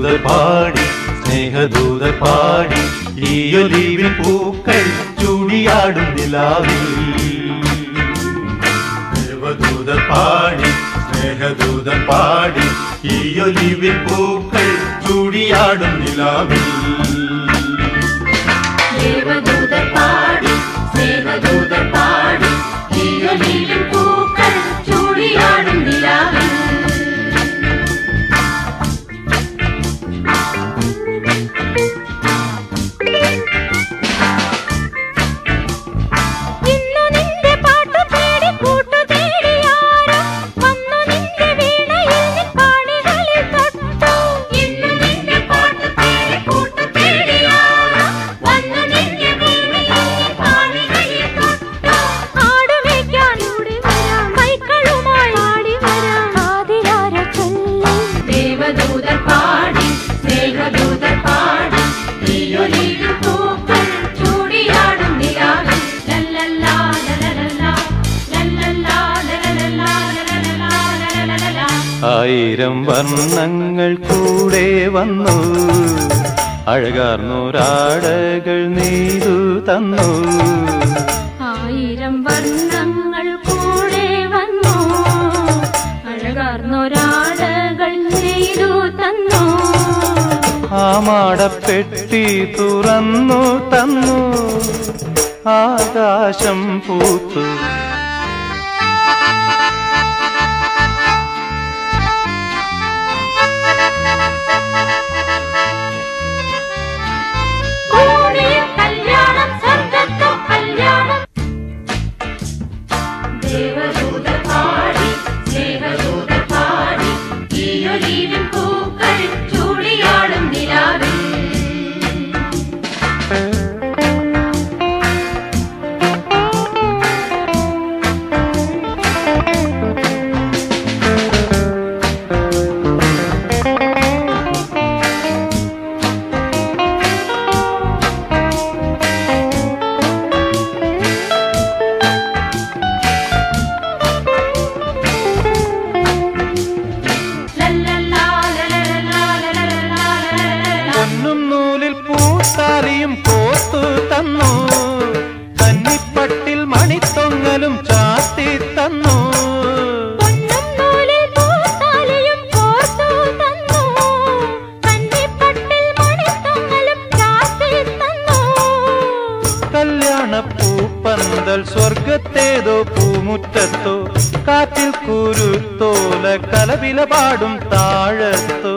ദേവദൂതർ പാടി സ്നേഹദൂതർ പാടി ഈ ഒലിവിൻ പൂക്കൾ ചൂടിയാടും നിലാവിൽ ദേവദൂതർ പാടി സ്നേഹദൂതർ പാടി ഈ ഒലിവിൻ പൂക്കൾ ചൂടിയാടും നിലാവിൽ ദേവദൂതർ പാടി സ്നേഹദൂതർ പാടി ഈയൊലിവിൻ പൂക്കൾ ചൂടിയാടും നിലാവിൽ ഇന്നു നിന്റെ പാട്ടു തേടി കൂട്ടു തേടി ആരോ വന്നു നിന്റെ വീണയിൽ നിൻ പാണികളിൽ തൊട്ടു ഇന്നു നിന്റെ പാട്ടു തേടി കൂട്ടു തേടി ആരോ വന്നു നിന്റെ വീണയിൽ നിൻ പാണികളിൽ തൊട്ടു ആടുമേയ്ക്കാൻ ഓടി വരാം മൈക്കളുമായി ആടി വരാം ആദിരാര ചൊല്ലി ദേവദൂതർ പാടി സ്നേഹദൂതർ പാടി ഈയൊലിവിൻ പൂക്കൾ ചൂടിയാടും നിലാവിൽ ലല്ലല്ലാ ലലലല്ലാ ലല്ലല്ലാ ലലലല്ലാ ലലലല്ലാ ലലലല്ലാ ആയിരം വർണ്ണങ്ങൾ കൂടെ വന്നു അഴകാർന്നൊരാടകൾ നെയ്തു തന്നു ആയിരം വർണ്ണങ്ങൾ കൂടെ വന്നു അഴകാർന്നൊരാടകൾ ചെയ്തു തന്നു ആ മാടപ്പെട്ടി തുറന്നു തന്നു ആകാശം പൂത്തു ഭൂമിയിൽ കല്യാണം സ്വർഗത്തും കല്യാണം ദേവദൂതർ പാടി സ്നേഹദൂതർ പാടി ഈയൊലിവിൻ പൂക്കൾ ചൂടിയാടും നിലാവിൽ ലല്ലല്ലാ ലലലല്ലാ ലലലല്ലാ ലലലല്ലാ പൊന്നും നൂലിൽ പൂത്താലിയും കോർത്തു തന്നു കന്നിപ്പട്ടിൽ മണിത്തൊങ്ങലും ചാത്തി തന്നു പൊന്നും നൂലിൽ പൂത്താലിയും കോർത്തു തന്നു കന്നിപ്പട്ടിൽ മണിത്തൊങ്ങലും ചാർത്തി തന്നു കല്യാണ പൂപ്പന്തൽ സ്വർഗത്തേതോ പൂമുറ്റത്തോ കാറ്റിൽ കുരുത്തോല കലവില പാടും താഴത്തോ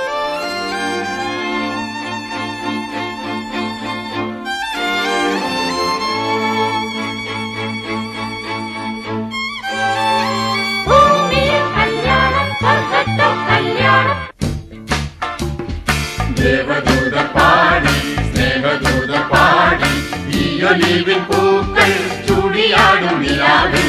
ഭൂമിയിൽ കല്യാണം സ്വർഗത്തും കല്യാണം ദേവദൂത പാടി സ്നേഹദൂത പാടി ഈയൊലിവിൻ പൂക്കൾ ചൂടിയാടും നിലാവിൽ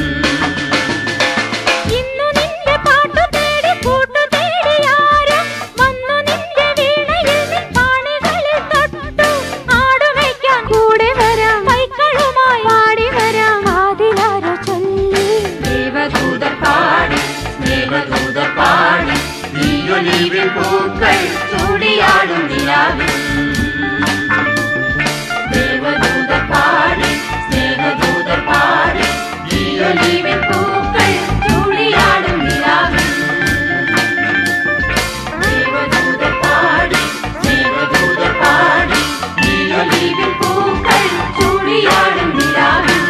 ഇന്നു നിന്റെ പാട്ടു തേടി കൂട്ടു തേടി ആരും വന്നു നിന്റെ വീണയിൽ നിൻ പാണികളിൽ തൊട്ടു ആടുമേയ്ക്കാൻ കൂടെ വരാം മൈക്കളുമായി പാടി വരാം ആദിലാരോ ചൊല്ലി ദേവദൂത പാടി സ്നേഹദൂത പാടി ഈയൊലിവിൻ പൂക്കൾ ചൂടിയാടും നിലാവിൽ ദേവദൂത പാടി സ്നേഹദൂത പാടി ഈയൊലിവിൻ പൂക്കൾ ചൂടിയാടും നിലാവിൽ ദേവദൂത പാടി സ്നേഹദൂത പാടി ഈയൊലിവിൻ പൂക്കൾ ചൂടിയാടും നിലാവിൽ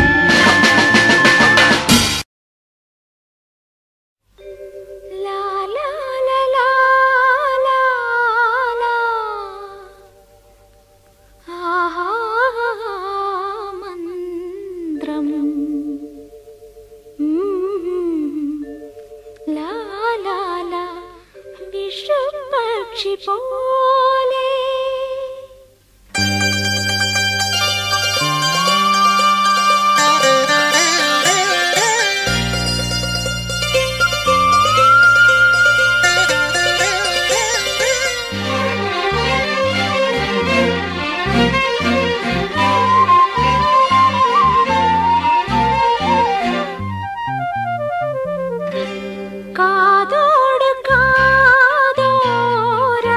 ലാ ലാ ലാ ലാ ലാ ലാ ആഹാ മന്ത്രം ലാ ലാ ലാ വിഷുപക്ഷി പോലെ കാതോട് കാതോര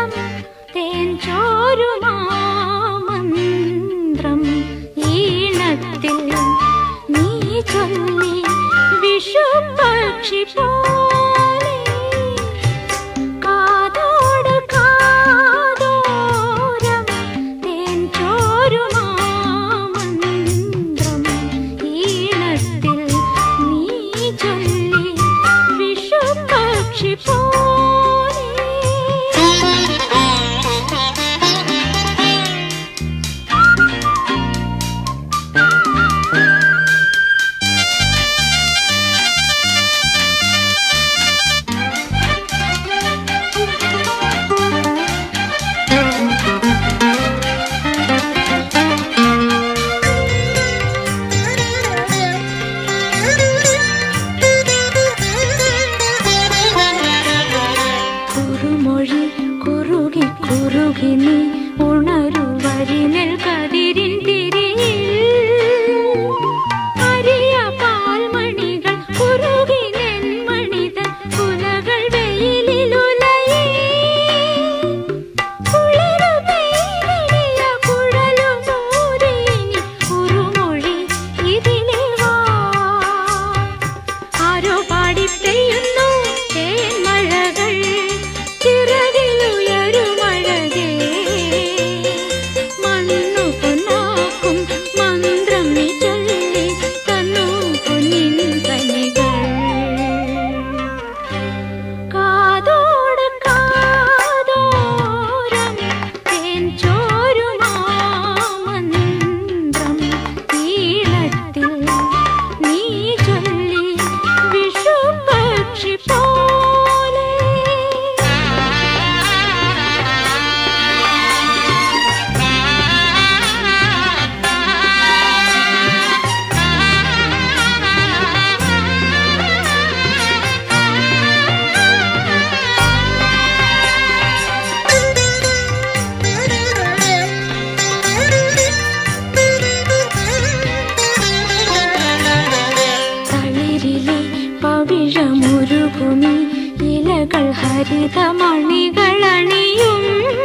അമൃതമണികളണിയും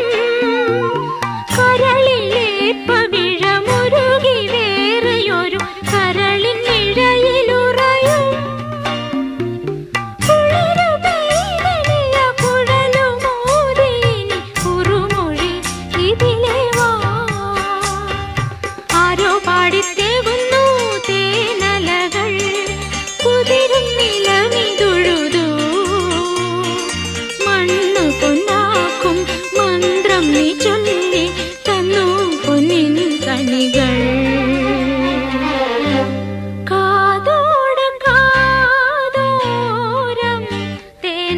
കരളിലേപ്പവിഴമുരുകി വേറെയൊരു കരളിൻ ഇഴയിലുറയും കുളിരുപെയ്തെളിയ കുഴലുമോതിനി കുറുമൊഴി ഇതിലേ വാ. ആരോ പാടിത്തേവുന്നു തേനലകൾ കുതിരും നിലവിതുഴുതു മണ്ണു പൊന്നാക്കും മന്ത്രം നീ ചൊല്ലി തന്നു പൊന്നിൻ കണികൾ കാതോട് കാതോരം തേൻ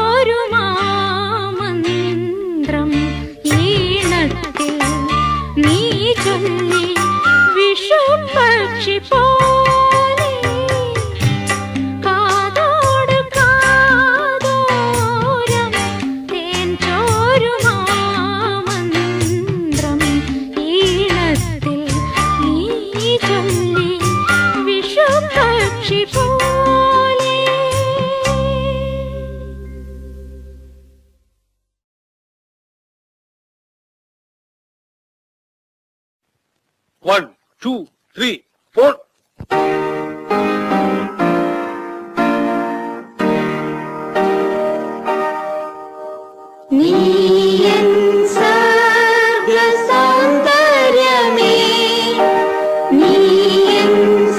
ചോരുമാമന്ത്രം ഈണത്തിൽ നീ ചൊല്ലി വിഷുപക്ഷി പോലെ കാതോട് കാതോരം തേൻ ചോരുമാമന്ത്രം ഈണത്തിൽ നീ ചൊല്ലി വിഷുപക്ഷി പോലെ One, two, three, four. നീയൻ സർഗസൗന്ദര്യമേ നീയൻ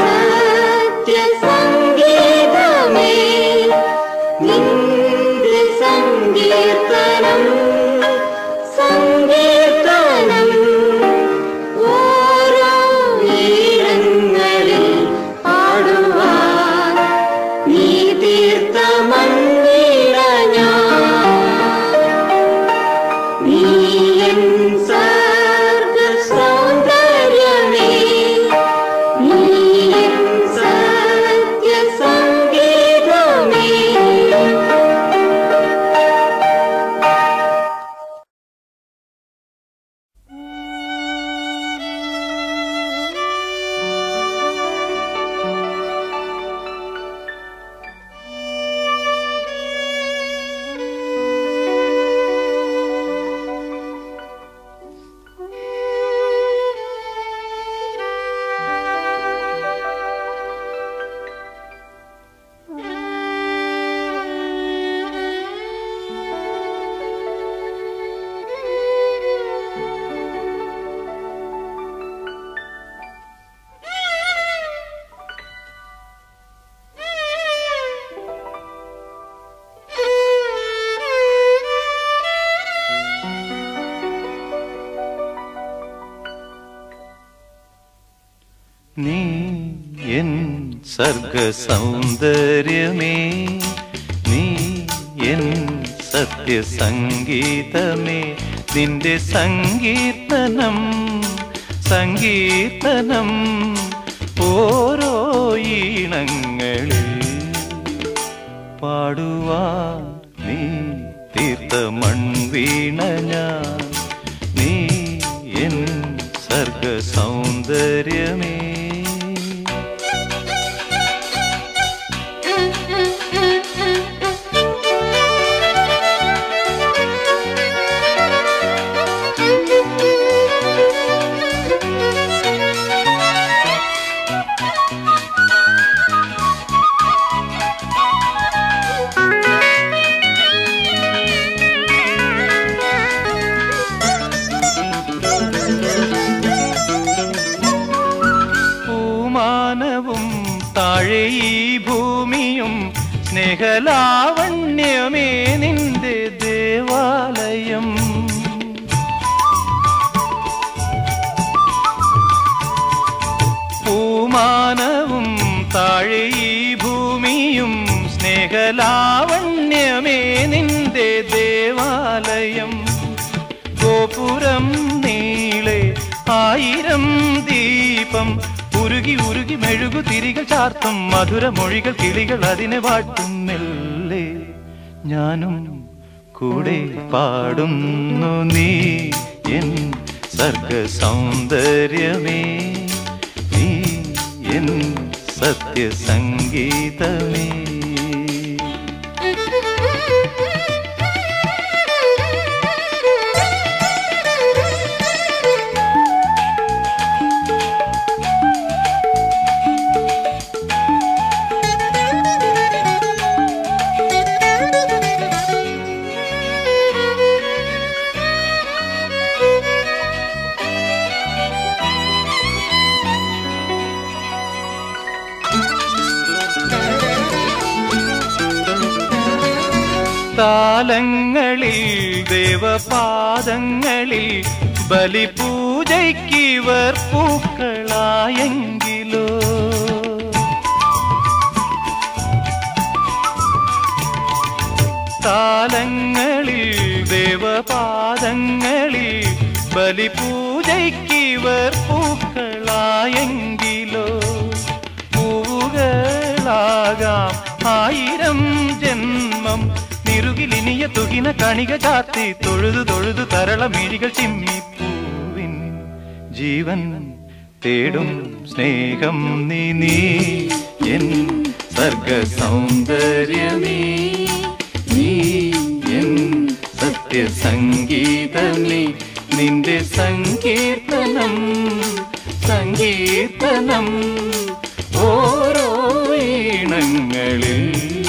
സത്യസംഗീതമേ നിന്റെ സങ്കീർത്തനം സങ്കീർത്തനം ഓരോ ഈഴങ്ങളിൽ പാടുവാൻ നീ തീർത്ത മണ്ണിട ഞാൻ നീയൻ സർഗസൗന്ദര്യമേ നീയൻ സത്യസംഗീതമേ നീ എൻ സർഗ സൗന്ദര്യമേ നീ എൻ സത്യസംഗീതമേ നിന്റെ സങ്കീർത്തനം സങ്കീർത്തനം ഓരോ ഈണങ്ങളിൽ പാടുവാൻ നീ തീർത്ത മൺവീണ ഞാൻ നീ എൻ സർഗ സൗന്ദര്യമേ പൂമാനവും താഴെ ഈ ഭൂമിയും സ്നേഹലാവണ്യമേ നിന്റെ ദേവാലയം പൂമാനവും താഴെ ഈ ഭൂമിയും സ്നേഹലാവണ്യമേ നിന്റെ ദേവാലയം ഗോപുരം നീളെ ആയിരം ദീപം ഉരുകി ഉരുകി മെഴുകു തിരികൾ ചാർത്തും മധുരമൊഴികൾ കിളികൾ അതിനെ വാട്ടും മെല്ലെ ഞാനും കൂടെ പാടുന്നു നീ എൻ സർഗ സൗന്ദര്യമേ നീ എൻ സത്യസംഗീതമേ താലങ്ങളിൽ ദേവപാദങ്ങളിൽ ബലിപൂജയ്ക്കിവർ പൂക്കളായെങ്കിലോ താലങ്ങളിൽ ദേവപാദങ്ങളിൽ ബലിപൂജയ്ക്കിവർ പൂക്കളായെങ്കിലോ പൂവുകളാകാം ആയിരം ജന്മം നിറുകിലിനിയ തുകിന കണിക ചാത്തി തൊഴുതു തൊഴുതു തരള മിഴികൾ ചിമ്മിപ്പൂവിൻ ജീവൻ തേടും സ്നേഹം നീ നീ എൻ സർഗ സൗന്ദര്യമേ നീ എൻ സത്യസംഗീതമേ നിന്റെ സങ്കീർത്തനം സങ്കീർത്തനം ഓരോ ഈണങ്ങളിൽ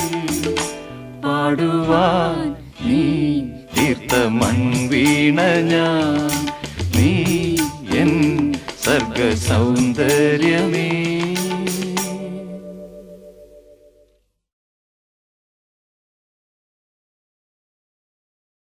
പാടുവാൻ നീ തീർത്ത മൺവീണ ഞാൻ നീ എൻ സർഗ സൗന്ദര്യമേ